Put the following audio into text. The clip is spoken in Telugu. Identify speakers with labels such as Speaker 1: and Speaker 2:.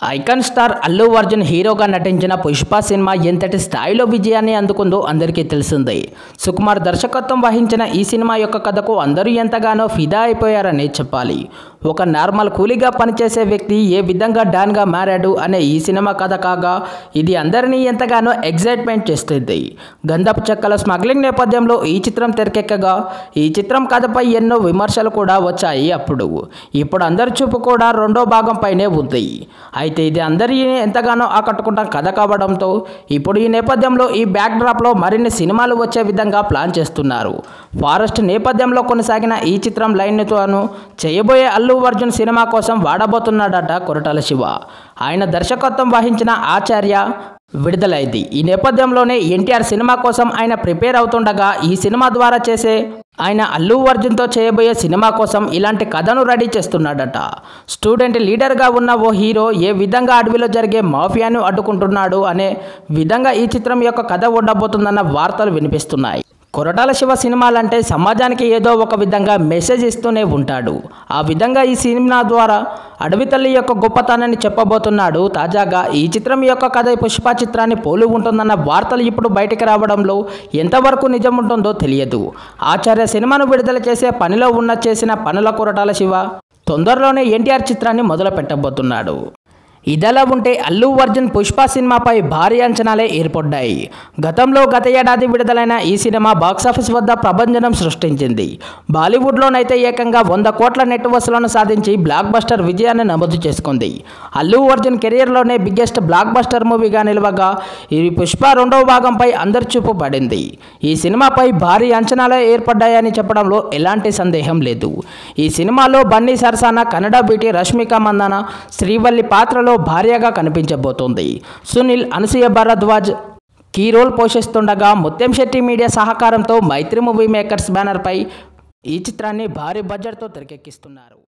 Speaker 1: ఐకాన్ స్టార్ అల్లు అర్జున్ హీరోగా నటించిన పుష్ప సినిమా ఎంతటి స్థాయిలో విజయాన్ని అందుకుందో అందరికీ తెలిసిందే సుకుమార్ దర్శకత్వం వహించిన ఈ సినిమా యొక్క కథకు అందరూ ఎంతగానో ఫిదా అయిపోయారని చెప్పాలి ఒక నార్మల్ కూలీగా పనిచేసే వ్యక్తి ఏ విధంగా డాన్గా మారాడు అనే ఈ సినిమా కథ కాగా ఇది అందరినీ ఎంతగానో ఎగ్జైట్మెంట్ చేస్తుంది గంధపు చెక్కల స్మగ్లింగ్ నేపథ్యంలో ఈ చిత్రం తెరకెక్కగా ఈ చిత్రం కథపై ఎన్నో విమర్శలు కూడా వచ్చాయి అప్పుడు ఇప్పుడు అందరి చూపు కూడా రెండో భాగం పైనే ఉంది అయితే ఇది అందరినీ ఎంతగానో ఆకట్టుకుంటాం కథ కావడంతో ఇప్పుడు ఈ నేపథ్యంలో ఈ బ్యాక్ డ్రాప్లో మరిన్ని సినిమాలు వచ్చే విధంగా ప్లాన్ చేస్తున్నారు ఫారెస్ట్ నేపథ్యంలో కొనసాగిన ఈ చిత్రం లైన్తోను చేయబోయే అల్లు అర్జున్ సినిమా కోసం వాడబోతున్నాడట కొరటాల శివ ఆయన దర్శకత్వం వహించిన ఆచార్య విడుదలైంది ఈ నేపథ్యంలోనే ఎన్టీఆర్ సినిమా కోసం ఆయన ప్రిపేర్ అవుతుండగా ఈ సినిమా ద్వారా చేసే ఆయన అల్లు అర్జున్తో చేయబోయే సినిమా కోసం ఇలాంటి కథను రెడీ చేస్తున్నాడట స్టూడెంట్ లీడర్గా ఉన్న ఓ హీరో ఏ విధంగా అడవిలో జరిగే మాఫియాను అడ్డుకుంటున్నాడు అనే విధంగా ఈ చిత్రం యొక్క కథ ఉండబోతుందన్న వార్తలు వినిపిస్తున్నాయి కొరటాల శివ సినిమాలంటే సమాజానికి ఏదో ఒక విధంగా మెసేజ్ ఇస్తూనే ఉంటాడు ఆ విధంగా ఈ సినిమా ద్వారా అడవి తల్లి యొక్క గొప్పతనాన్ని చెప్పబోతున్నాడు తాజాగా ఈ చిత్రం యొక్క కథ పుష్ప చిత్రాన్ని పోలి ఉంటుందన్న వార్తలు ఇప్పుడు బయటికి రావడంలో ఎంతవరకు నిజం ఉంటుందో తెలియదు ఆచార్య సినిమాను విడుదల చేసే పనిలో ఉన్న చేసిన పనుల కొరటాల శివ తొందరలోనే ఎన్టీఆర్ చిత్రాన్ని మొదలు పెట్టబోతున్నాడు ఇదలా ఉంటే అల్లు అర్జున్ పుష్ప సినిమాపై భారీ అంచనాలే ఏర్పడ్డాయి గతంలో గత ఏడాది విడుదలైన ఈ సినిమా బాక్సాఫీస్ వద్ద ప్రభంజనం సృష్టించింది బాలీవుడ్లోనైతే ఏకంగా వంద కోట్ల నెట్ వసూలను సాధించి బ్లాక్ బస్టర్ విజయాన్ని నమోదు చేసుకుంది అల్లు అర్జున్ కెరియర్లోనే బిగ్గెస్ట్ బ్లాక్ బస్టర్ మూవీగా నిలవగా ఈ పుష్ప రెండవ భాగంపై అందరి చూపు పడింది ఈ సినిమాపై భారీ అంచనాలే ఏర్పడ్డాయని చెప్పడంలో ఎలాంటి సందేహం లేదు ఈ సినిమాలో బన్నీ సరసాన కన్నడ బీటీ రష్మిక మందన శ్రీవల్లి పాత్రలో భార్యగా కనిపించబోతోంది సునీల్ అనసూయ భరద్వాజ్ కీ రోల్ పోషిస్తుండగా ముత్యం శెట్టి మీడియా సహకారంతో మైత్రి మూవీ మేకర్స్ బ్యానర్పై ఈ చిత్రాన్ని భారీ బడ్జెట్తో తెరకెక్కిస్తున్నారు